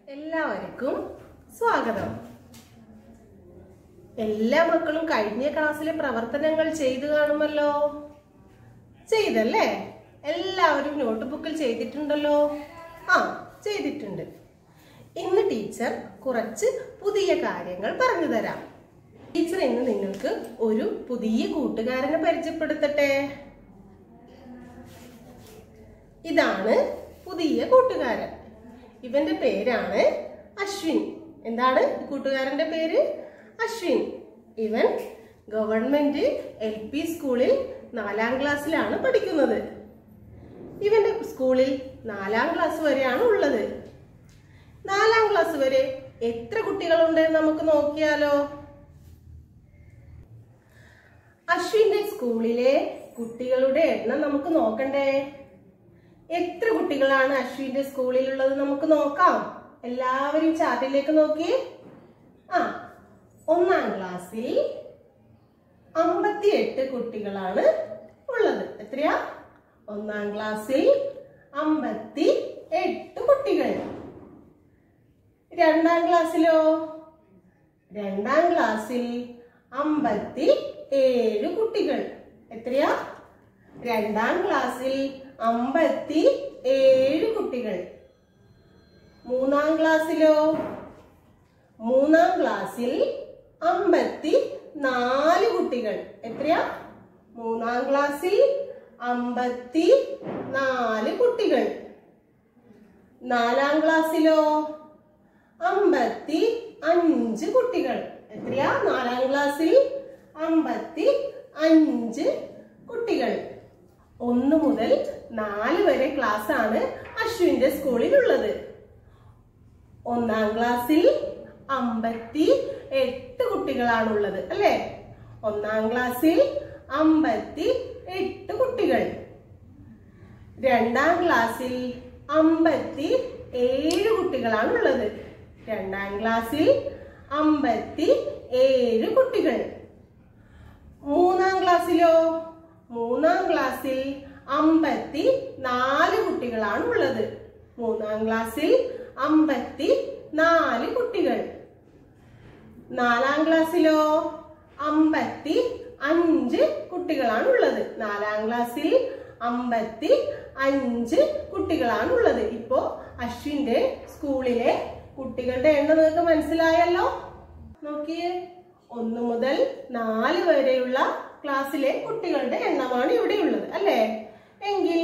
എല്ലാവർക്കും സ്വാഗതം എല്ലാ മക്കളും കഴിഞ്ഞ ക്ലാസ്സിലെ പ്രവർത്തനങ്ങൾ ചെയ്തു കാണുമല്ലോ ചെയ്തല്ലേ എല്ലാവരും നോട്ട് ബുക്കിൽ ചെയ്തിട്ടുണ്ടല്ലോ ആ ചെയ്തിട്ടുണ്ട് ഇന്ന് ടീച്ചർ കുറച്ച് പുതിയ കാര്യങ്ങൾ പറഞ്ഞു തരാം ടീച്ചർ ഇന്ന് നിങ്ങൾക്ക് ഒരു പുതിയ കൂട്ടുകാരനെ പരിചയപ്പെടുത്തട്ടെ ഇതാണ് പുതിയ കൂട്ടുകാരൻ ഇവന്റെ പേരാണ് അശ്വിൻ എന്താണ് ഈ കൂട്ടുകാരന്റെ പേര് അശ്വിൻ ഇവൻ ഗവൺമെന്റ് എൽ പി സ്കൂളിൽ നാലാം ക്ലാസ്സിലാണ് പഠിക്കുന്നത് ഇവന്റെ സ്കൂളിൽ നാലാം ക്ലാസ് വരെയാണ് ഉള്ളത് നാലാം ക്ലാസ് വരെ എത്ര കുട്ടികളുണ്ട് എന്ന് നമുക്ക് നോക്കിയാലോ അശ്വിന്റെ സ്കൂളിലെ കുട്ടികളുടെ എണ്ണം നമുക്ക് നോക്കണ്ടേ എത്ര കുട്ടികളാണ് അശ്വിന്റെ സ്കൂളിലുള്ളത് നമുക്ക് നോക്കാം എല്ലാവരും ചാർട്ടിലേക്ക് നോക്കി ആ ഒന്നാം ക്ലാസ്സിൽ അമ്പത്തിയെട്ട് കുട്ടികളാണ് ഉള്ളത് എത്രയാ ഒന്നാം ക്ലാസ്സിൽ അമ്പത്തി എട്ട് കുട്ടികൾ രണ്ടാം ക്ലാസ്സിലോ രണ്ടാം ക്ലാസ്സിൽ അമ്പത്തി ഏഴ് കുട്ടികൾ എത്രയാ രണ്ടാം ക്ലാസ്സിൽ അമ്പത്തി ഏഴ് കുട്ടികൾ മൂന്നാം ക്ലാസ്സിലോ മൂന്നാം ക്ലാസ്സിൽ അമ്പത്തി നാല് കുട്ടികൾ എത്രയാ മൂന്നാം ക്ലാസ്സിൽ അമ്പത്തി നാല് കുട്ടികൾ നാലാം ക്ലാസ്സിലോ അമ്പത്തി അഞ്ച് കുട്ടികൾ എത്രയാ നാലാം ക്ലാസ്സിൽ അമ്പത്തി അഞ്ച് കുട്ടികൾ ഒന്ന് മുതൽ നാല് വരെ ക്ലാസ് ആണ് അശ്വിന്റെ സ്കൂളിൽ ഉള്ളത് ഒന്നാം ക്ലാസ്സിൽ അമ്പത്തി എട്ട് കുട്ടികളാണുള്ളത് അല്ലേ ഒന്നാം ക്ലാസ്സിൽ അമ്പത്തി എട്ട് കുട്ടികൾ രണ്ടാം ക്ലാസ്സിൽ അമ്പത്തി ഏഴ് കുട്ടികളാണ് ഉള്ളത് രണ്ടാം ക്ലാസ്സിൽ അമ്പത്തി ഏഴ് കുട്ടികൾ മൂന്നാം ക്ലാസ്സിലോ മൂന്നാം ക്ലാസ്സിൽ അമ്പത്തി നാല് കുട്ടികളാണ് ഉള്ളത് മൂന്നാം ക്ലാസ്സിൽ അമ്പത്തി നാല് കുട്ടികൾ നാലാം ക്ലാസ്സിലോ അമ്പത്തി അഞ്ച് കുട്ടികളാണ് ഉള്ളത് നാലാം ക്ലാസ്സിൽ അമ്പത്തി അഞ്ച് കുട്ടികളാണ് ഉള്ളത് ഇപ്പോ അശ്വിന്റെ സ്കൂളിലെ കുട്ടികളുടെ എണ്ണം നിങ്ങൾക്ക് മനസ്സിലായല്ലോ നോക്കിയേ ഒന്ന് മുതൽ നാല് വരെയുള്ള ക്ലാസ്സിലെ കുട്ടികളുടെ എണ്ണമാണ് ഇവിടെ ഉള്ളത് അല്ലേ എങ്കിൽ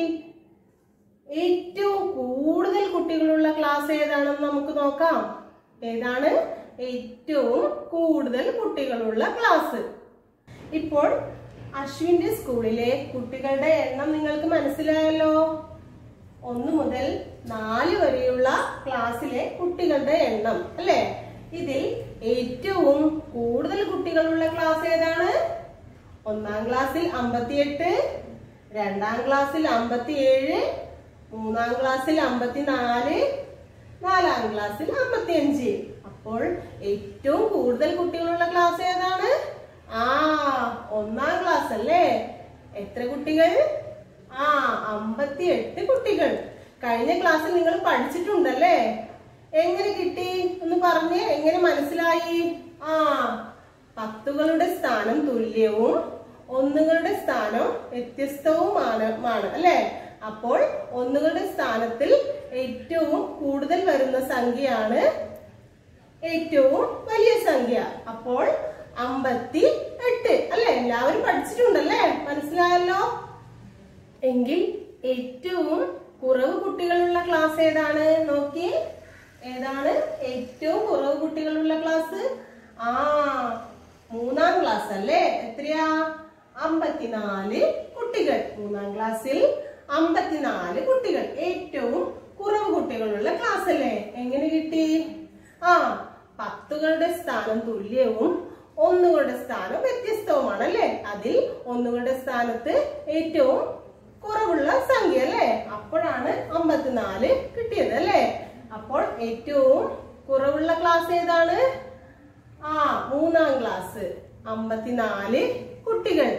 ഏറ്റവും കൂടുതൽ കുട്ടികളുള്ള ക്ലാസ് ഏതാണെന്ന് നമുക്ക് നോക്കാം ഏതാണ് ഏറ്റവും കൂടുതൽ കുട്ടികളുള്ള ക്ലാസ് ഇപ്പോൾ അശ്വിന്റെ സ്കൂളിലെ കുട്ടികളുടെ എണ്ണം നിങ്ങൾക്ക് മനസ്സിലായല്ലോ ഒന്ന് മുതൽ നാല് വരെയുള്ള ക്ലാസ്സിലെ കുട്ടികളുടെ എണ്ണം അല്ലേ ഇതിൽ ഏറ്റവും കൂടുതൽ കുട്ടികളുള്ള ക്ലാസ് ഏതാണ് ഒന്നാം ക്ലാസ്സിൽ അമ്പത്തിയെട്ട് രണ്ടാം ക്ലാസ്സിൽ അമ്പത്തിയേഴ് മൂന്നാം ക്ലാസ്സിൽ അമ്പത്തിനാല് നാലാം ക്ലാസ്സിൽ അമ്പത്തിയഞ്ച് അപ്പോൾ ഏറ്റവും കൂടുതൽ കുട്ടികളുള്ള ക്ലാസ് ഏതാണ് ആ ഒന്നാം ക്ലാസ് അല്ലേ എത്ര കുട്ടികൾ ആ അമ്പത്തി എട്ട് കുട്ടികൾ കഴിഞ്ഞ ക്ലാസ്സിൽ നിങ്ങൾ പഠിച്ചിട്ടുണ്ടല്ലേ എങ്ങനെ കിട്ടി ഒന്ന് പറഞ്ഞേ എങ്ങനെ മനസ്സിലായി ആ പത്തുകളുടെ സ്ഥാനം തുല്യവും ഒന്നുകളുടെ സ്ഥാനം വ്യത്യസ്തവുമാണ് മാണ് അല്ലെ അപ്പോൾ ഒന്നുകളുടെ സ്ഥാനത്തിൽ ഏറ്റവും കൂടുതൽ വരുന്ന സംഖ്യയാണ് ഏറ്റവും വലിയ സംഖ്യ അപ്പോൾ അമ്പത്തി എട്ട് അല്ലെ എല്ലാവരും പഠിച്ചിട്ടുണ്ടല്ലേ മനസ്സിലായല്ലോ എങ്കിൽ ഏറ്റവും കുറവ് കുട്ടികളുള്ള ക്ലാസ് ഏതാണ് നോക്കി ഏതാണ് ഏറ്റവും കുറവ് കുട്ടികളുള്ള ക്ലാസ് ആ മൂന്നാം ക്ലാസ് അല്ലേ എത്രയാ അമ്പത്തിനാല് കുട്ടികൾ മൂന്നാം ക്ലാസ്സിൽ അമ്പത്തിനാല് കുട്ടികൾ ഏറ്റവും കുറവ് കുട്ടികളുള്ള ക്ലാസ് അല്ലേ എങ്ങനെ കിട്ടി ആ പത്തുകളുടെ സ്ഥാനം തുല്യവും ഒന്നുകളുടെ സ്ഥാനം വ്യത്യസ്തവുമാണ് അല്ലേ അതിൽ ഒന്നുകളുടെ സ്ഥാനത്ത് ഏറ്റവും കുറവുള്ള സംഖ്യ അല്ലേ അപ്പോഴാണ് അമ്പത്തിനാല് കിട്ടിയത് അല്ലേ അപ്പോൾ ഏറ്റവും കുറവുള്ള ക്ലാസ് ഏതാണ് ആ മൂന്നാം ക്ലാസ് അമ്പത്തിനാല് കുട്ടികൾ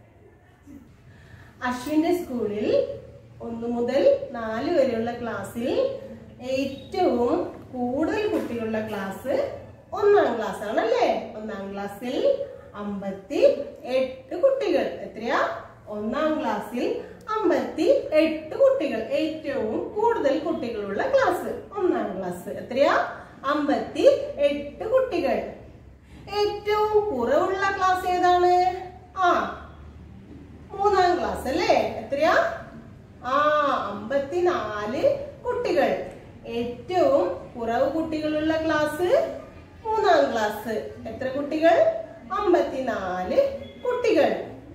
അശ്വിന്റെ സ്കൂളിൽ ഒന്ന് മുതൽ നാല് വരെയുള്ള ക്ലാസ്സിൽ ഏറ്റവും കൂടുതൽ കുട്ടികളുള്ള ക്ലാസ് ഒന്നാം ക്ലാസ് ആണല്ലേ ഒന്നാം ക്ലാസ്സിൽ അമ്പത്തി എട്ട് കുട്ടികൾ എത്രയാ ഒന്നാം ക്ലാസ്സിൽ അമ്പത്തി എട്ട് കുട്ടികൾ ഏറ്റവും കൂടുതൽ കുട്ടികളുള്ള ക്ലാസ് ഒന്നാം ക്ലാസ് എത്രയാ അമ്പത്തി എട്ട് കുട്ടികൾ ഏറ്റവും കുറവുള്ള ക്ലാസ് ഏതാണ് ആ മൂന്നാം ക്ലാസ് അല്ലേ എത്രയാ ആ അമ്പത്തിനാല് കുട്ടികൾ ഏറ്റവും കുറവ് കുട്ടികളുള്ള ക്ലാസ് മൂന്നാം ക്ലാസ് എത്ര കുട്ടികൾ അമ്പത്തിനാല് കുട്ടികൾ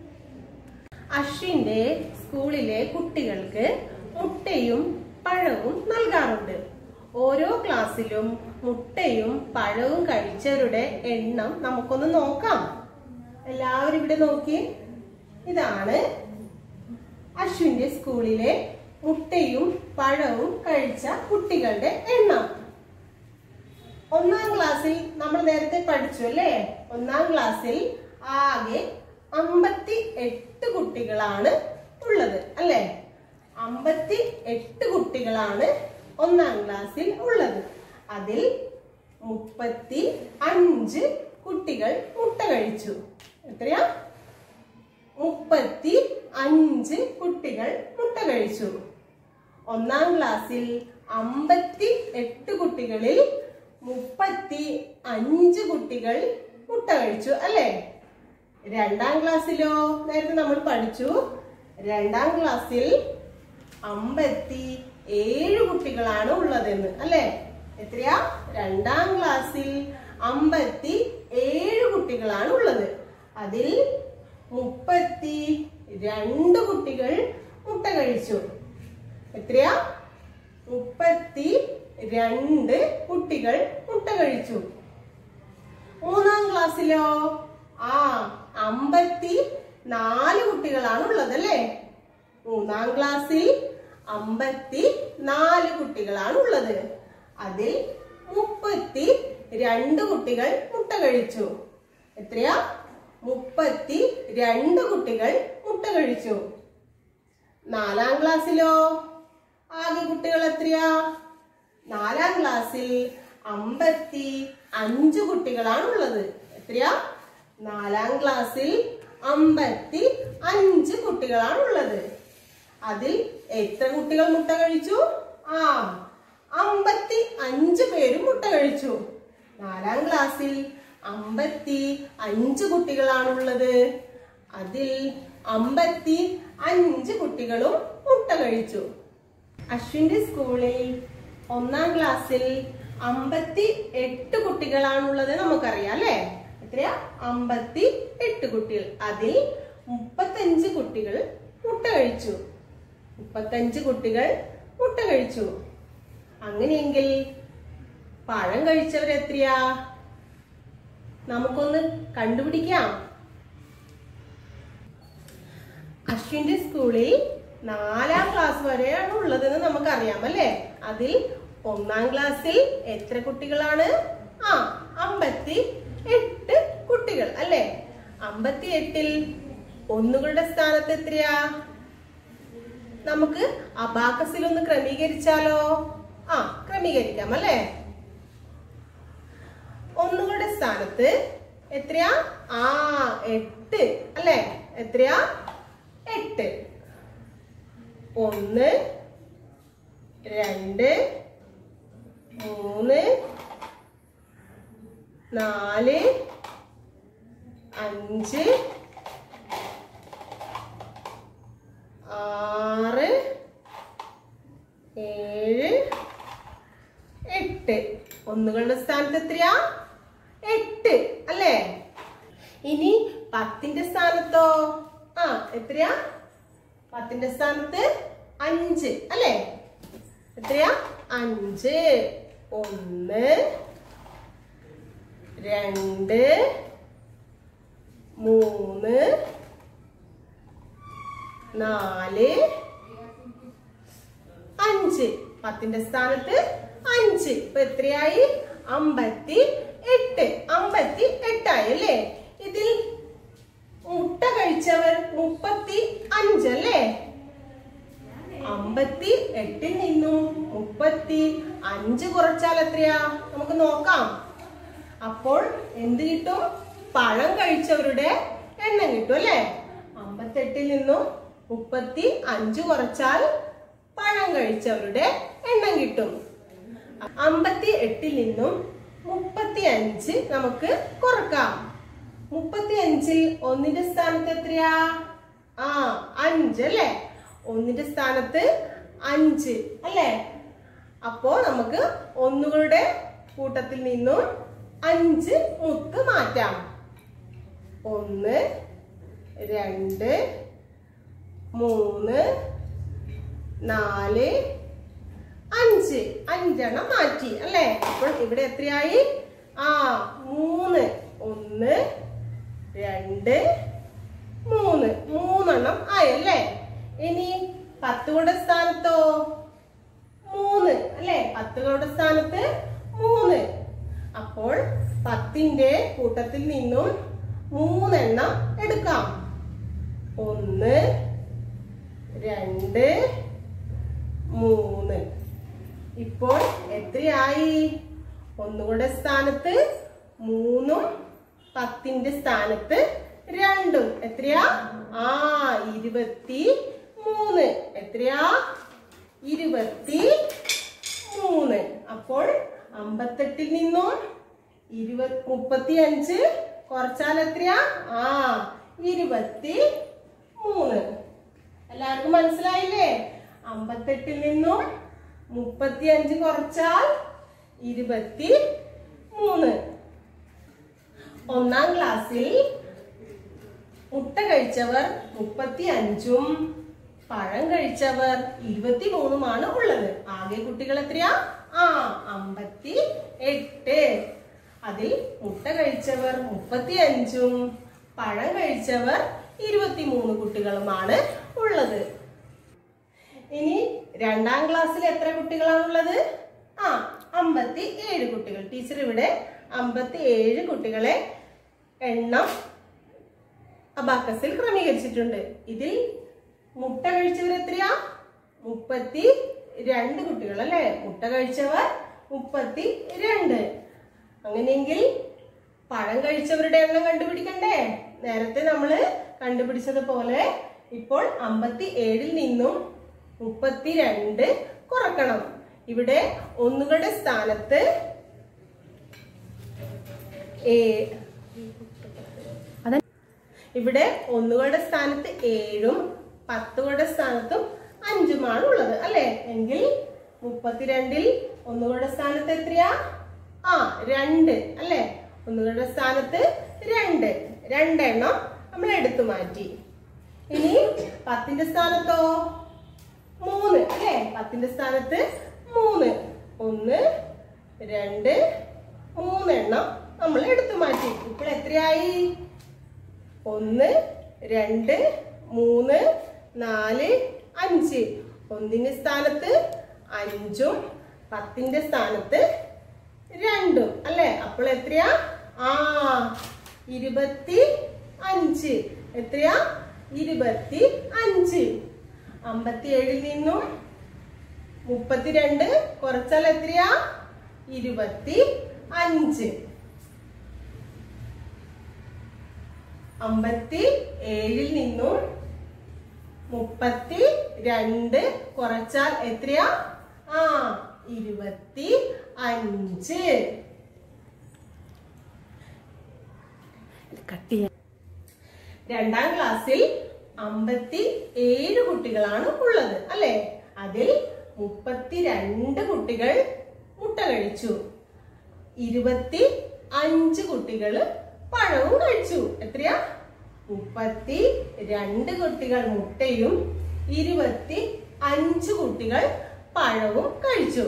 അശ്വിന്റെ സ്കൂളിലെ കുട്ടികൾക്ക് മുട്ടയും പഴവും നൽകാറുണ്ട് ഓരോ ക്ലാസ്സിലും മുട്ടയും പഴവും കഴിച്ചവരുടെ എണ്ണം നമുക്കൊന്ന് നോക്കാം എല്ലാവരും ഇവിടെ നോക്കി ഇതാണ് അശ്വിന്റെ സ്കൂളിലെ മുട്ടയും പഴവും കഴിച്ച കുട്ടികളുടെ എണ്ണം ഒന്നാം ക്ലാസ്സിൽ നമ്മൾ നേരത്തെ പഠിച്ചു അല്ലേ ഒന്നാം ക്ലാസ്സിൽ ആകെ അമ്പത്തി എട്ട് കുട്ടികളാണ് ഉള്ളത് അല്ലേ അമ്പത്തി എട്ട് കുട്ടികളാണ് ഒന്നാം ക്ലാസ്സിൽ ഉള്ളത് അതിൽ മുപ്പത്തി അഞ്ച് കുട്ടികൾ മുട്ട കഴിച്ചു എത്രയാ മുപ്പത്തി അഞ്ച് കുട്ടികൾ മുട്ട കഴിച്ചു ഒന്നാം ക്ലാസ്സിൽ അമ്പത്തി എട്ട് കുട്ടികളിൽ മുപ്പത്തി അഞ്ച് കുട്ടികൾ മുട്ട കഴിച്ചു അല്ലേ രണ്ടാം ക്ലാസ്സിലോ നേരത്തെ നമ്മൾ പഠിച്ചു രണ്ടാം ക്ലാസ്സിൽ അമ്പത്തി ഏഴ് കുട്ടികളാണ് ഉള്ളതെന്ന് അല്ലേ എത്രയാ രണ്ടാം ക്ലാസ്സിൽ അമ്പത്തി ഏഴ് കുട്ടികളാണ് ഉള്ളത് അതിൽ മുപ്പത്തി രണ്ട് കുട്ടികൾ മുട്ട കഴിച്ചു എത്രയാ മുപ്പത്തി രണ്ട് കുട്ടികൾ മുട്ട കഴിച്ചു മൂന്നാം ക്ലാസ്സിലോ ആ അമ്പത്തി നാല് കുട്ടികളാണ് ഉള്ളത് അല്ലേ മൂന്നാം ക്ലാസ്സിൽ അമ്പത്തി നാല് കുട്ടികളാണ് ഉള്ളത് അതിൽ മുപ്പത്തി രണ്ട് കുട്ടികൾ മുട്ട കഴിച്ചു എത്രയാ മുപ്പത്തി രണ്ട് കുട്ടികൾ മുട്ട കഴിച്ചു നാലാം ക്ലാസ്സിലോ ആകെ കുട്ടികൾ എത്രയാ നാലാം ക്ലാസ്സിൽ അമ്പത്തി അഞ്ച് കുട്ടികളാണ് ഉള്ളത് എത്രയാ നാലാം ക്ലാസ്സിൽ അമ്പത്തി അഞ്ച് കുട്ടികളാണ് ഉള്ളത് അതിൽ എത്ര കുട്ടികൾ മുട്ട കഴിച്ചു ആ അമ്പത്തി അഞ്ച് പേരും മുട്ട കഴിച്ചു നാലാം ക്ലാസ്സിൽ അമ്പത്തി അഞ്ച് കുട്ടികളാണുള്ളത് അതിൽ അമ്പത്തി അഞ്ച് കുട്ടികളും മുട്ട കഴിച്ചു അശ്വിന്റെ സ്കൂളിൽ ഒന്നാം ക്ലാസ്സിൽ അമ്പത്തി എട്ട് കുട്ടികളാണുള്ളത് നമുക്കറിയാം അല്ലേ എത്രയാ അമ്പത്തി എട്ട് കുട്ടികൾ അതിൽ മുപ്പത്തഞ്ച് കുട്ടികൾ മുട്ട കഴിച്ചു മുപ്പത്തഞ്ച് കുട്ടികൾ മുട്ട കഴിച്ചു അങ്ങനെയെങ്കിൽ പഴം കഴിച്ചവർ എത്രയാ നമുക്കൊന്ന് കണ്ടുപിടിക്കാം അശ്വിന്റെ സ്കൂളിൽ നാലാം ക്ലാസ് വരെയാണ് ഉള്ളതെന്ന് നമുക്കറിയാം അല്ലേ അതിൽ ഒന്നാം ക്ലാസ്സിൽ എത്ര കുട്ടികളാണ് ആ അമ്പത്തി എട്ട് കുട്ടികൾ അല്ലേ അമ്പത്തി എട്ടിൽ ഒന്നുകളുടെ സ്ഥാനത്ത് എത്രയാ നമുക്ക് അബാക്കസിൽ ഒന്ന് ക്രമീകരിച്ചാലോ ആ ക്രമീകരിക്കാം അല്ലേ ഒന്നുകളുടെ സ്ഥാനത്ത് എത്രയാ ആ എട്ട് അല്ലേ എത്രയാ എട്ട് ഒന്ന് രണ്ട് മൂന്ന് നാല് അഞ്ച് ആറ് ഏഴ് എട്ട് ഒന്നുകളുടെ സ്ഥാനത്ത് എത്രയാ എട്ട് അല്ലേ ഇനി പത്തിന്റെ സ്ഥാനത്തോ ആ എത്രയാ പത്തിന്റെ സ്ഥാനത്ത് അഞ്ച് അല്ലേ എത്രയാ അഞ്ച് ഒന്ന് രണ്ട് മൂന്ന് നാല് അഞ്ച് പത്തിന്റെ സ്ഥാനത്ത് അഞ്ച് ഇപ്പൊ എത്രയായി അമ്പത്തി എട്ട് അമ്പത്തി എട്ടായി അല്ലേ ഇതിൽ മുട്ട കഴിച്ചവർ മുപ്പത്തി അഞ്ചല്ലേ അമ്പത്തി എട്ടിൽ നിന്നും മുപ്പത്തി അഞ്ച് കുറച്ചാൽ എത്രയാ നമുക്ക് നോക്കാം അപ്പോൾ എന്ത് കിട്ടും പഴം കഴിച്ചവരുടെ എണ്ണം കിട്ടും അല്ലേ അമ്പത്തെട്ടിൽ നിന്നും മുപ്പത്തി അഞ്ച് കുറച്ചാൽ പഴം കഴിച്ചവരുടെ എണ്ണം കിട്ടും അമ്പത്തി എട്ടിൽ നിന്നും മുപ്പത്തി അഞ്ച് നമുക്ക് കുറക്കാം മുപ്പത്തി അഞ്ചിൽ ഒന്നിന്റെ സ്ഥാനത്ത് എത്രയാ ആ അഞ്ച് അല്ലേ ഒന്നിന്റെ സ്ഥാനത്ത് അഞ്ച് അല്ലേ അപ്പോ നമുക്ക് ഒന്നുകളുടെ കൂട്ടത്തിൽ നിന്നും അഞ്ച് മുത്ത് മാറ്റാം ഒന്ന് രണ്ട് മൂന്ന് നാല് അഞ്ച് അഞ്ചെണ്ണം മാറ്റി അല്ലേ അപ്പോൾ ഇവിടെ എത്രയായി ആ മൂന്ന് ഒന്ന് രണ്ട് മൂന്ന് മൂന്നെണ്ണം ആയി അല്ലേ ഇനി പത്തുകളുടെ സ്ഥാനത്തോ മൂന്ന് അല്ലേ പത്തുകളുടെ സ്ഥാനത്ത് മൂന്ന് അപ്പോൾ പത്തിന്റെ കൂട്ടത്തിൽ നിന്നും മൂന്നെണ്ണം എടുക്കാം ഒന്ന് രണ്ട് മൂന്ന് ഇപ്പോൾ എത്രയായി ഒന്നുകൂടെ സ്ഥാനത്ത് മൂന്നും പത്തിന്റെ സ്ഥാനത്ത് രണ്ടും എത്രയാ ആ ഇരുപത്തി മൂന്ന് എത്രയാ ഇരുപത്തി മൂന്ന് അപ്പോൾ അമ്പത്തെട്ടിൽ നിന്നും ഇരുപത് മുപ്പത്തി അഞ്ച് കുറച്ചാൽ എത്രയാ ആ ഇരുപത്തി മൂന്ന് എല്ലാവർക്കും മനസ്സിലായില്ലേ അമ്പത്തെട്ടിൽ നിന്നും മുപ്പത്തി അഞ്ച് കുറച്ചാൽ ഇരുപത്തി മൂന്ന് ഒന്നാം ക്ലാസ്സിൽ മുട്ട കഴിച്ചവർ മുപ്പത്തി അഞ്ചും പഴം കഴിച്ചവർ ഇരുപത്തി മൂന്നുമാണ് ഉള്ളത് ആകെ കുട്ടികൾ എത്രയാ ആ അമ്പത്തി എട്ട് അതിൽ മുട്ട കഴിച്ചവർ മുപ്പത്തി അഞ്ചും പഴം കഴിച്ചവർ ഇരുപത്തി മൂന്ന് കുട്ടികളുമാണ് ഉള്ളത് ഇനി രണ്ടാം ക്ലാസ്സിൽ എത്ര കുട്ടികളാണുള്ളത് ആ അമ്പത്തി ഏഴ് കുട്ടികൾ ടീച്ചർ ഇവിടെ അമ്പത്തി ഏഴ് കുട്ടികളെ എണ്ണം അബാക്കസിൽ ക്രമീകരിച്ചിട്ടുണ്ട് ഇതിൽ മുട്ട കഴിച്ചവർ എത്രയാ മുപ്പത്തി രണ്ട് കുട്ടികൾ അല്ലെ മുട്ട കഴിച്ചവർ മുപ്പത്തി രണ്ട് അങ്ങനെയെങ്കിൽ പഴം കഴിച്ചവരുടെ എണ്ണം കണ്ടുപിടിക്കണ്ടേ നേരത്തെ നമ്മൾ കണ്ടുപിടിച്ചതുപോലെ ഇപ്പോൾ അമ്പത്തി ഏഴിൽ നിന്നും മുപ്പത്തി രണ്ട് കുറക്കണം ഇവിടെ ഒന്നുകളുടെ സ്ഥാനത്ത് ഏ- ഇവിടെ ഒന്നുകളുടെ സ്ഥാനത്ത് ഏഴും പത്തുകളുടെ സ്ഥാനത്തും അഞ്ചുമാണ് ഉള്ളത് അല്ലെ എങ്കിൽ മുപ്പത്തിരണ്ടിൽ ഒന്നുകളുടെ സ്ഥാനത്ത് എത്രയാ ആ രണ്ട് അല്ലെ ഒന്നുകളുടെ സ്ഥാനത്ത് രണ്ട് രണ്ടെണ്ണം നമ്മൾ എടുത്തു മാറ്റി ഇനി പത്തിന്റെ സ്ഥാനത്തോ മൂന്ന് അല്ലെ പത്തിന്റെ സ്ഥാനത്ത് മൂന്ന് ഒന്ന് രണ്ട് മൂന്നെണ്ണം നമ്മൾ എടുത്തു മാറ്റി ഇപ്പോൾ എത്രയായി ഒന്ന് രണ്ട് മൂന്ന് നാല് അഞ്ച് ഒന്നിന്റെ സ്ഥാനത്ത് അഞ്ചും പത്തിന്റെ സ്ഥാനത്ത് രണ്ടും അല്ലെ അപ്പോൾ എത്രയാ ആ ഇരുപത്തി അഞ്ച് എത്രയാ ഇരുപത്തി അഞ്ച് അമ്പത്തി ഏഴിൽ നിന്നും മുപ്പത്തിരണ്ട് കുറച്ചാൽ എത്രയാ ഇരുപത്തി അഞ്ച് അമ്പത്തി ഏഴിൽ നിന്നും മുപ്പത്തി രണ്ട് കുറച്ചാൽ എത്രയാ ആ ഇരുപത്തി അഞ്ച് കട്ട് ചെയ്യാം രണ്ടാം ക്ലാസ്സിൽ അമ്പത്തി ഏഴ് കുട്ടികളാണ് ഉള്ളത് അല്ലെ അതിൽ മുപ്പത്തിരണ്ട് കുട്ടികൾ മുട്ട കഴിച്ചു ഇരുപത്തി അഞ്ച് കുട്ടികൾ പഴവും കഴിച്ചു എത്രയാ മുപ്പത്തി രണ്ട് കുട്ടികൾ മുട്ടയും ഇരുപത്തി അഞ്ച് കുട്ടികൾ പഴവും കഴിച്ചു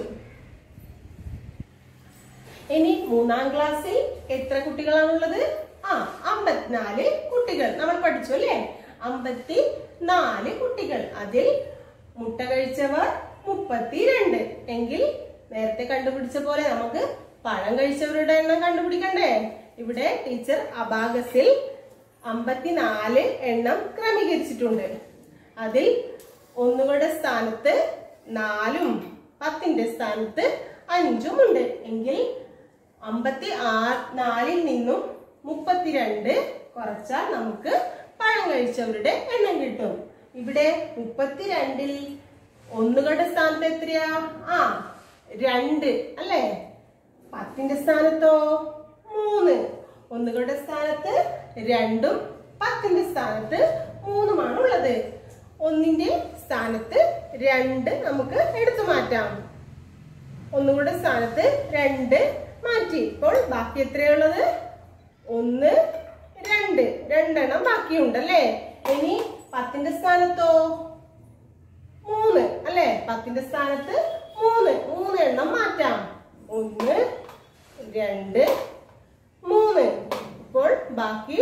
ഇനി മൂന്നാം ക്ലാസ്സിൽ എത്ര കുട്ടികളാണുള്ളത് ആ അമ്പത്തിനാല് കുട്ടികൾ നമ്മൾ പഠിച്ചു അല്ലേ അമ്പത്തി നാല് കുട്ടികൾ അതിൽ മുട്ട കഴിച്ചവർ മുപ്പത്തിരണ്ട് എങ്കിൽ നേരത്തെ കണ്ടുപിടിച്ച പോലെ നമുക്ക് പഴം കഴിച്ചവരുടെ എണ്ണം കണ്ടുപിടിക്കണ്ടേ ഇവിടെ ടീച്ചർ അബാഗസിൽ അമ്പത്തിനാല് എണ്ണം ക്രമീകരിച്ചിട്ടുണ്ട് അതിൽ ഒന്നുകളുടെ സ്ഥാനത്ത് നാലും പത്തിന്റെ സ്ഥാനത്ത് അഞ്ചും ഉണ്ട് എങ്കിൽ അമ്പത്തി ആറ് നാലിൽ നിന്നും മുപ്പത്തിരണ്ട് കുറച്ചാൽ നമുക്ക് പഴം കഴിച്ചവരുടെ എണ്ണം കിട്ടും ഇവിടെ മുപ്പത്തിരണ്ടിൽ ഒന്നുകളുടെ സ്ഥാനത്ത് എത്രയാ ആ രണ്ട് അല്ലേ പത്തിന്റെ സ്ഥാനത്തോ മൂന്ന് ഒന്നുകളുടെ സ്ഥാനത്ത് രണ്ടും പത്തിന്റെ സ്ഥാനത്ത് മൂന്നുമാണ് ഉള്ളത് ഒന്നിന്റെ സ്ഥാനത്ത് രണ്ട് നമുക്ക് എടുത്തു മാറ്റാം ഒന്നുകൂടെ സ്ഥാനത്ത് രണ്ട് മാറ്റി ഇപ്പോൾ ബാക്കി എത്രയുള്ളത് ഒന്ന് രണ്ട് രണ്ടെണ്ണം ബാക്കിയുണ്ട് അല്ലേ ഇനി പത്തിന്റെ സ്ഥാനത്തോ മൂന്ന് അല്ലെ പത്തിന്റെ സ്ഥാനത്ത് മൂന്ന് മൂന്ന് എണ്ണം മാറ്റാം ഒന്ന് രണ്ട് മൂന്ന് ഇപ്പോൾ ബാക്കി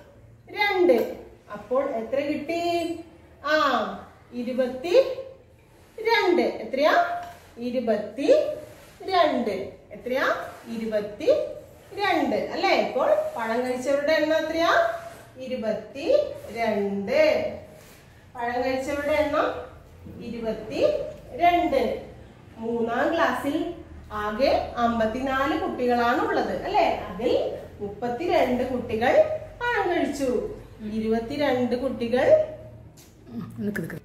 രണ്ട് അപ്പോൾ എത്ര കിട്ടി ആ ഇരുപത്തി രണ്ട് എത്രയാ ഇരുപത്തി രണ്ട് എത്രയാ ഇരുപത്തി രണ്ട് അല്ലെ ഇപ്പോൾ പഴം കഴിച്ചവരുടെ എണ്ണം എത്രയാ ഇരുപത്തി രണ്ട് പഴം കഴിച്ചവരുടെ എണ്ണം ഇരുപത്തി രണ്ട് മൂന്നാം ക്ലാസ്സിൽ ആകെ അമ്പത്തിനാല് കുട്ടികളാണ് ഉള്ളത് അല്ലെ അതിൽ മുപ്പത്തിരണ്ട് കുട്ടികൾ പഴം കഴിച്ചു ഇരുപത്തിരണ്ട് കുട്ടികൾ നിക്ക് നിക്ക്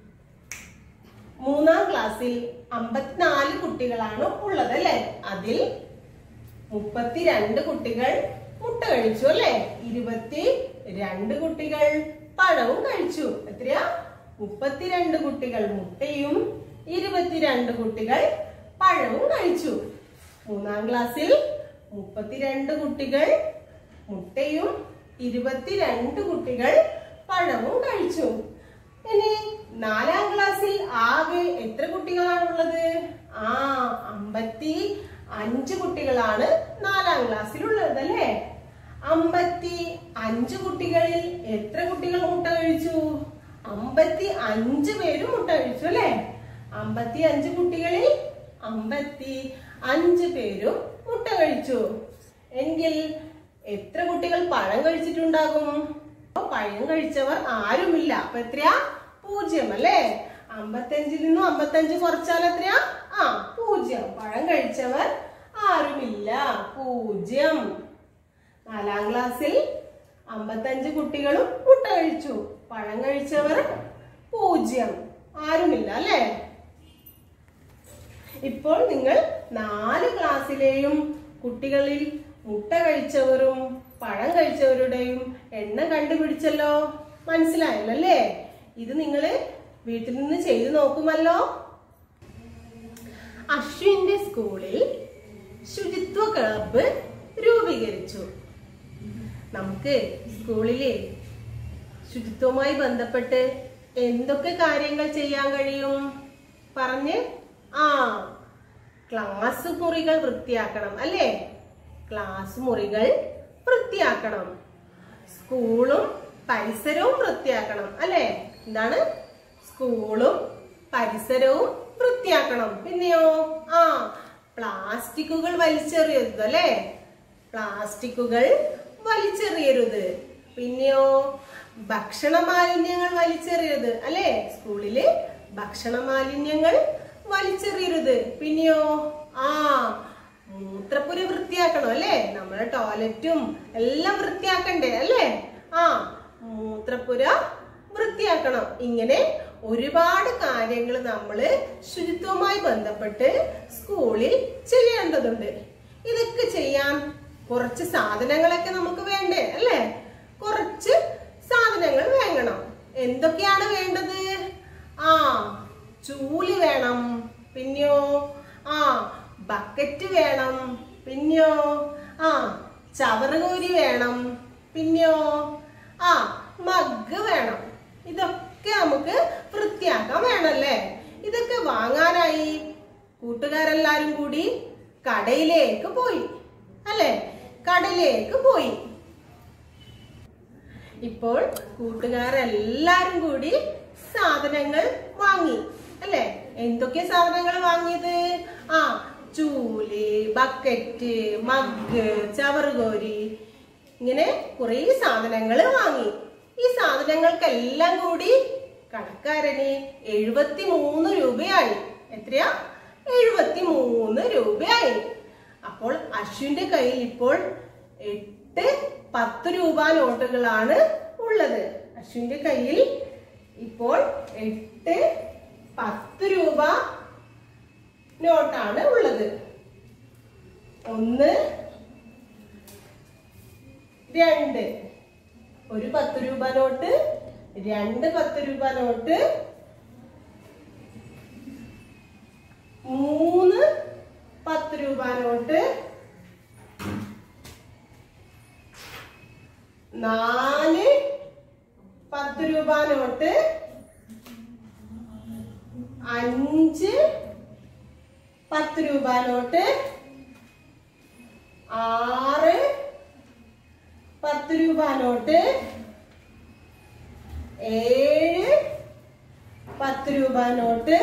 മൂന്നാം ക്ലാസ്സിൽ അമ്പത്തിനാല് കുട്ടികളാണ് ഉള്ളത് അല്ലെ അതിൽ മുപ്പത്തിരണ്ട് കുട്ടികൾ മുട്ട കഴിച്ചു അല്ലെ ഇരുപത്തി രണ്ട് കുട്ടികൾ പഴവും കഴിച്ചു എത്രയാ മുപ്പത്തിരണ്ട് കുട്ടികൾ മുട്ടയും ഇരുപത്തിരണ്ട് കുട്ടികൾ പഴവും കഴിച്ചു മൂന്നാം ക്ലാസ്സിൽ മുപ്പത്തിരണ്ട് കുട്ടികൾ മുട്ടയും ഇരുപത്തിരണ്ട് കുട്ടികൾ പഴവും കഴിച്ചു ഇനി നാലാം ക്ലാസ്സിൽ ആകെ എത്ര കുട്ടികളാണുള്ളത് ആ അമ്പത്തി അഞ്ച് കുട്ടികളാണ് നാലാം ക്ലാസ്സിലുള്ളത് അല്ലേ അമ്പത്തി അഞ്ച് കുട്ടികളിൽ എത്ര കുട്ടികൾ മുട്ട കഴിച്ചു അമ്പത്തി അഞ്ച് പേരും മുട്ട കഴിച്ചു അല്ലേ അമ്പത്തി അഞ്ച് കുട്ടികളിൽ അമ്പത്തി അഞ്ച് പേരും മുട്ട കഴിച്ചു എങ്കിൽ എത്ര കുട്ടികൾ പഴം കഴിച്ചിട്ടുണ്ടാകും അപ്പൊ പഴം കഴിച്ചവർ ആരുമില്ല അപ്പൊ എത്രയാ പൂജ്യം അല്ലേ അമ്പത്തഞ്ചിൽ നിന്നും അമ്പത്തഞ്ച് കുറച്ചാൽ എത്രയാ ആ പൂജ്യം പഴം കഴിച്ചവർ ആരുമില്ല പൂജ്യം നാലാം ക്ലാസ്സിൽ അമ്പത്തഞ്ച് കുട്ടികളും മുട്ട കഴിച്ചു പഴം കഴിച്ചവർ പൂജ്യം ആരുമില്ല അല്ലേ ഇപ്പോൾ നിങ്ങൾ നാല് ക്ലാസ്സിലെയും കുട്ടികളിൽ മുട്ട കഴിച്ചവരും പഴം കഴിച്ചവരുടെയും എണ്ണം കണ്ടുപിടിച്ചല്ലോ മനസ്സിലായല്ലോ അല്ലേ ഇത് നിങ്ങൾ വീട്ടിൽ നിന്ന് ചെയ്തു നോക്കുമല്ലോ അശ്വിന്റെ സ്കൂളിൽ ശുചിത്വ ക്ലബ്ബ് രൂപീകരിച്ചു നമുക്ക് സ്കൂളിലെ ശുചിത്വവുമായി ബന്ധപ്പെട്ട് എന്തൊക്കെ കാര്യങ്ങൾ ചെയ്യാൻ കഴിയും പറഞ്ഞ് ആ ക്ലാസ് മുറികൾ വൃത്തിയാക്കണം അല്ലേ ക്ലാസ് മുറികൾ വൃത്തിയാക്കണം സ്കൂളും പരിസരവും വൃത്തിയാക്കണം അല്ലേ എന്താണ് സ്കൂളും പരിസരവും വൃത്തിയാക്കണം പിന്നെയോ ആ പ്ലാസ്റ്റിക്കുകൾ വലിച്ചെറിയരുത് അല്ലേ പ്ലാസ്റ്റിക്കുകൾ വലിച്ചെറിയരുത് പിന്നെയോ ഭക്ഷണ മാലിന്യങ്ങൾ വലിച്ചെറിയരുത് അല്ലേ സ്കൂളില് ഭക്ഷണ മാലിന്യങ്ങൾ വലിച്ചെറിയരുത് പിന്നെയോ ആ മൂത്രപ്പുര വൃത്തിയാക്കണം അല്ലേ നമ്മുടെ ടോയ്ലറ്റും എല്ലാം വൃത്തിയാക്കണ്ടേ അല്ലേ ആ മൂത്രപ്പുര വൃത്തിയാക്കണം ഇങ്ങനെ ഒരുപാട് കാര്യങ്ങൾ നമ്മൾ ശുചിത്വവുമായി ബന്ധപ്പെട്ട് സ്കൂളിൽ ചെയ്യേണ്ടതുണ്ട് ഇതൊക്കെ ചെയ്യാൻ കുറച്ച് സാധനങ്ങളൊക്കെ നമുക്ക് വേണ്ടേ അല്ലേ കുറച്ച് സാധനങ്ങൾ വേണം എന്തൊക്കെയാണ് വേണ്ടത് ആ ചൂല് വേണം പിന്നെയോ ആ ബക്കറ്റ് വേണം പിന്നെയോ ആ ചവറുകോരി വേണം പിന്നെയോ ആ മഗ് വേണം ഇതൊക്കെ നമുക്ക് വൃത്തിയാക്കാൻ വേണമല്ലേ ഇതൊക്കെ വാങ്ങാനായി കൂട്ടുകാരെല്ലാരും കൂടി കടയിലേക്ക് പോയി അല്ലെ കടയിലേക്ക് പോയി ഇപ്പോൾ കൂട്ടുകാരെല്ലാരും കൂടി സാധനങ്ങൾ വാങ്ങി അല്ലെ എന്തൊക്കെ സാധനങ്ങൾ വാങ്ങിയത് ആ ചൂല് ബക്കറ്റ് മഗ് ചവറുകോരി ഇങ്ങനെ കുറെ സാധനങ്ങൾ വാങ്ങി ഈ സാധനങ്ങൾക്കെല്ലാം കൂടി കടക്കാരന് എഴുപത്തി മൂന്ന് രൂപയായി എത്രയാ എഴുപത്തി മൂന്ന് രൂപയായി അപ്പോൾ അശ്വിന്റെ കയ്യിൽ ഇപ്പോൾ എട്ട് പത്ത് രൂപ നോട്ടുകളാണ് ഉള്ളത് അശ്വിന്റെ കയ്യിൽ ഇപ്പോൾ എട്ട് പത്ത് രൂപ നോട്ടാണ് ഉള്ളത് ഒന്ന് രണ്ട് ഒരു പത്ത് രൂപ നോട്ട് രണ്ട് പത്ത് രൂപ നോട്ട് മൂന്ന് പത്ത് രൂപ നോട്ട് നാല് പത്ത് രൂപ നോട്ട് അഞ്ച് പത്ത് രൂപ നോട്ട് ആറ് പത്ത് രൂപ നോട്ട് ഏഴ് പത്ത് രൂപ നോട്ട്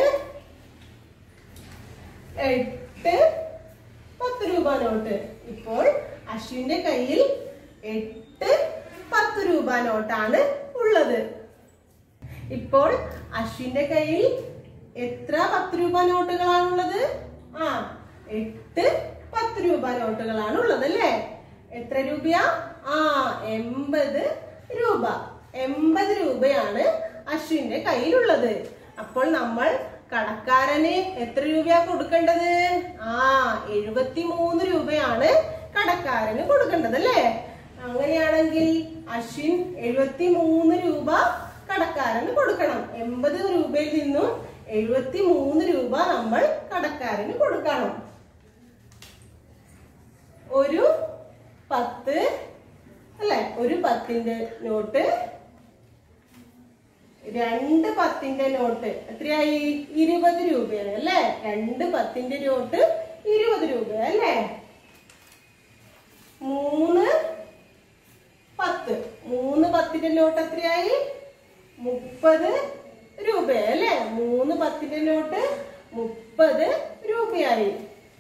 എട്ട് പത്ത് രൂപ നോട്ട് ഇപ്പോൾ അശ്വിന്റെ കയ്യിൽ എട്ട് പത്ത് രൂപ നോട്ടാണ് ഉള്ളത് ഇപ്പോൾ അശ്വിന്റെ കയ്യിൽ എത്ര പത്ത് രൂപ നോട്ടുകളാണുള്ളത് ആ എട്ട് പത്ത് രൂപ നോട്ടുകളാണ് ഉള്ളത് അല്ലേ എത്ര രൂപയാ ആ എൺപത് രൂപ എൺപത് രൂപയാണ് അശ്വിന്റെ കയ്യിലുള്ളത് അപ്പോൾ നമ്മൾ കടക്കാരന് എത്ര രൂപയാ കൊടുക്കേണ്ടത് ആ എഴുപത്തി മൂന്ന് രൂപയാണ് കടക്കാരന് കൊടുക്കേണ്ടത് അല്ലേ അങ്ങനെയാണെങ്കിൽ അശ്വിൻ എഴുപത്തി മൂന്ന് രൂപ കടക്കാരന് കൊടുക്കണം എൺപത് രൂപയിൽ നിന്നും എഴുപത്തി മൂന്ന് രൂപ നമ്മൾ കടക്കാരന് കൊടുക്കണം ഒരു പത്ത് അല്ലെ ഒരു പത്തിന്റെ നോട്ട് രണ്ട് പത്തിന്റെ നോട്ട് എത്രയായി ഇരുപത് രൂപയാണ് അല്ലേ രണ്ട് പത്തിന്റെ നോട്ട് ഇരുപത് രൂപ അല്ലേ മൂന്ന് പത്ത് മൂന്ന് പത്തിന്റെ നോട്ട് എത്രയായി മുപ്പത് രൂപ അല്ലേ മൂന്ന് പത്തിന്റെ നോട്ട് മുപ്പത് രൂപയായി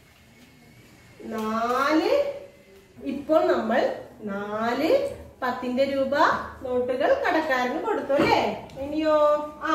നാല് ഇപ്പോൾ നമ്മൾ നാല് പത്തിന്റെ രൂപ നോട്ടുകൾ കടക്കാരന് കൊടുത്തു അല്ലേ ഇനിയോ ആ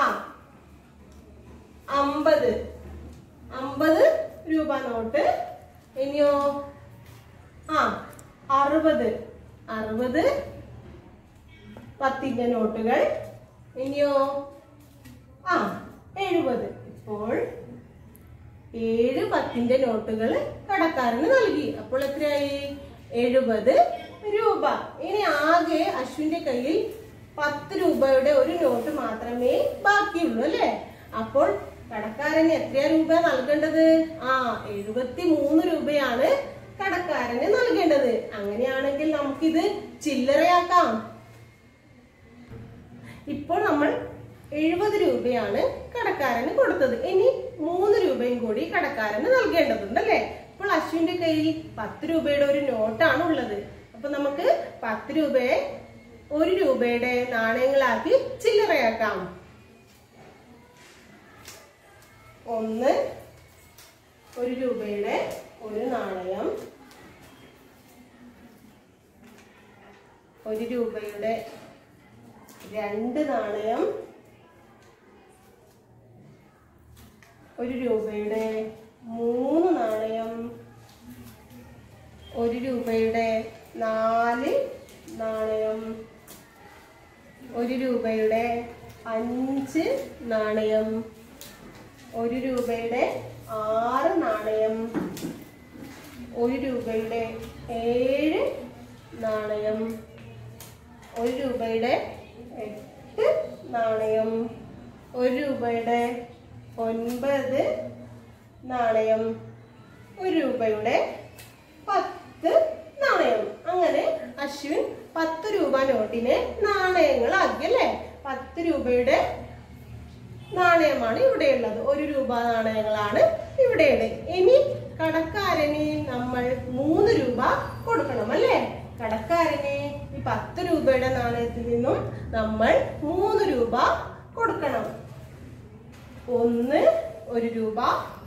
അമ്പത് അമ്പത് രൂപ നോട്ട് ഇനിയോ ആ അറുപത് അറുപത് പത്തിന്റെ നോട്ടുകൾ ഇനിയോ ആ എഴുപത് ഇപ്പോൾ ഏഴ് പത്തിന്റെ നോട്ടുകൾ കടക്കാരന് നൽകി അപ്പോൾ എത്രയായി എഴുപത് രൂപ ഇനി ആകെ അശ്വിന്റെ കയ്യിൽ പത്ത് രൂപയുടെ ഒരു നോട്ട് മാത്രമേ ബാക്കിയുള്ളൂ അല്ലേ അപ്പോൾ കടക്കാരന് എത്ര രൂപ നൽകേണ്ടത് ആ എഴുപത്തി മൂന്ന് രൂപയാണ് കടക്കാരന് നൽകേണ്ടത് അങ്ങനെയാണെങ്കിൽ നമുക്കിത് ചില്ലറയാക്കാം ഇപ്പോൾ നമ്മൾ എഴുപത് രൂപയാണ് കടക്കാരന് കൊടുത്തത് ഇനി മൂന്ന് രൂപയും കൂടി കടക്കാരന് നൽകേണ്ടതുണ്ട് അല്ലേ ഇപ്പോൾ അശ്വിന്റെ കയ്യിൽ പത്ത് രൂപയുടെ ഒരു നോട്ടാണ് ഉള്ളത് അപ്പൊ നമുക്ക് പത്ത് രൂപയെ ഒരു രൂപയുടെ നാണയങ്ങളാക്കി ചില്ലറയാക്കാം ഒന്ന് ഒരു രൂപയുടെ ഒരു നാണയം ഒരു രൂപയുടെ രണ്ട് നാണയം ഒരു രൂപയുടെ മൂന്ന് നാണയം ഒരു രൂപയുടെ നാല് നാണയം ഒരു രൂപയുടെ അഞ്ച് നാണയം ഒരു രൂപയുടെ ആറ് നാണയം ഒരു രൂപയുടെ ഏഴ് നാണയം ഒരു രൂപയുടെ എട്ട് നാണയം ഒരു രൂപയുടെ ഒൻപത് നാണയം ഒരു രൂപയുടെ പത്ത് നാണയം അങ്ങനെ അശ്വിൻ പത്ത് രൂപ നോട്ടിനെ നാണയങ്ങളാക്കി അല്ലേ പത്ത് രൂപയുടെ നാണയമാണ് ഇവിടെയുള്ളത് ഒരു രൂപ നാണയങ്ങളാണ് ഇവിടെയുള്ളത് ഇനി കടക്കാരന് നമ്മൾ മൂന്ന് രൂപ കൊടുക്കണം അല്ലേ കടക്കാരന് ഈ പത്ത് രൂപയുടെ നാണയത്തിൽ നിന്നും നമ്മൾ മൂന്ന് രൂപ കൊടുക്കണം ഒന്ന് ഒരു രൂപ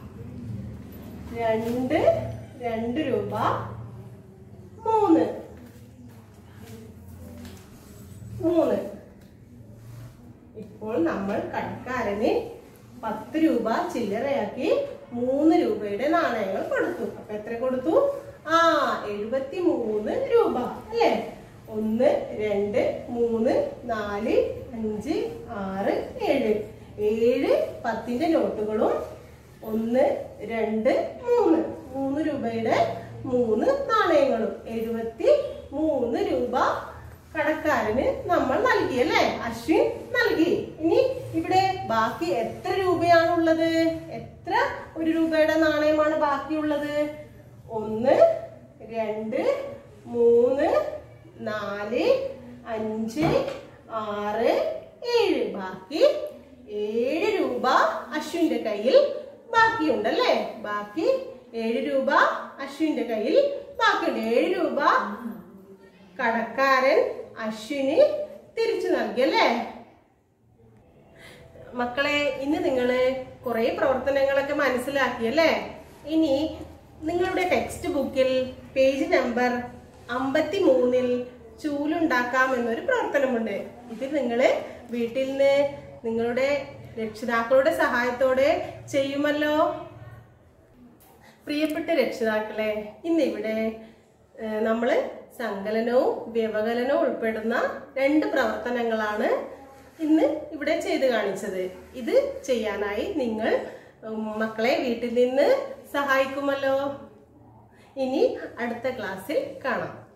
രണ്ട് രണ്ട് രൂപ മൂന്ന് മൂന്ന് ഇപ്പോൾ നമ്മൾ കടക്കാരന് പത്ത് രൂപ ചില്ലറയാക്കി മൂന്ന് രൂപയുടെ നാണയങ്ങൾ കൊടുത്തു അപ്പൊ എത്ര കൊടുത്തു ആ എഴുപത്തി മൂന്ന് രൂപ അല്ലേ ഒന്ന് രണ്ട് മൂന്ന് നാല് അഞ്ച് ആറ് ഏഴ് ഏഴ് പത്തിന്റെ നോട്ടുകളും ഒന്ന് രണ്ട് മൂന്ന് മൂന്ന് രൂപയുടെ മൂന്ന് നാണയങ്ങളും എഴുപത്തി മൂന്ന് രൂപ കടക്കാരന് നമ്മൾ നൽകി അല്ലേ അശ്വിൻ നൽകി ഇനി ഇവിടെ ബാക്കി എത്ര രൂപയാണുള്ളത് എത്ര ഒരു രൂപയുടെ നാണയമാണ് ബാക്കിയുള്ളത് ഒന്ന് രണ്ട് മൂന്ന് നാല് അഞ്ച് ആറ് ഏഴ് ബാക്കി ഏഴ് രൂപ അശ്വിന്റെ കയ്യിൽ ബാക്കിയുണ്ടല്ലേ ബാക്കി ഏഴ് രൂപ അശ്വിന്റെ കയ്യിൽ ബാക്കിയുണ്ട് ഏഴ് രൂപ കടക്കാരൻ അശ്വിന് തിരിച്ചു നൽകി അല്ലേ മക്കളെ ഇന്ന് നിങ്ങള് കുറെ പ്രവർത്തനങ്ങളൊക്കെ മനസ്സിലാക്കിയല്ലേ ഇനി നിങ്ങളുടെ ടെക്സ്റ്റ് ബുക്കിൽ പേജ് നമ്പർ അമ്പത്തി മൂന്നിൽ ചൂലുണ്ടാക്കാം എന്നൊരു പ്രവർത്തനമുണ്ട് ഇത് നിങ്ങൾ വീട്ടിൽ നിന്ന് നിങ്ങളുടെ രക്ഷിതാക്കളുടെ സഹായത്തോടെ ചെയ്യുമല്ലോ പ്രിയപ്പെട്ട രക്ഷിതാക്കളെ ഇന്നിവിടെ നമ്മൾ സങ്കലനവും വ്യവകലനവും ഉൾപ്പെടുന്ന രണ്ട് പ്രവർത്തനങ്ങളാണ് ഇന്ന് ഇവിടെ ചെയ്ത് കാണിച്ചത് ഇത് ചെയ്യാനായി നിങ്ങൾ ഉം, മക്കളെ വീട്ടിൽ നിന്ന് സഹായിക്കുമല്ലോ ഇനി അടുത്ത ക്ലാസ്സിൽ കാണാം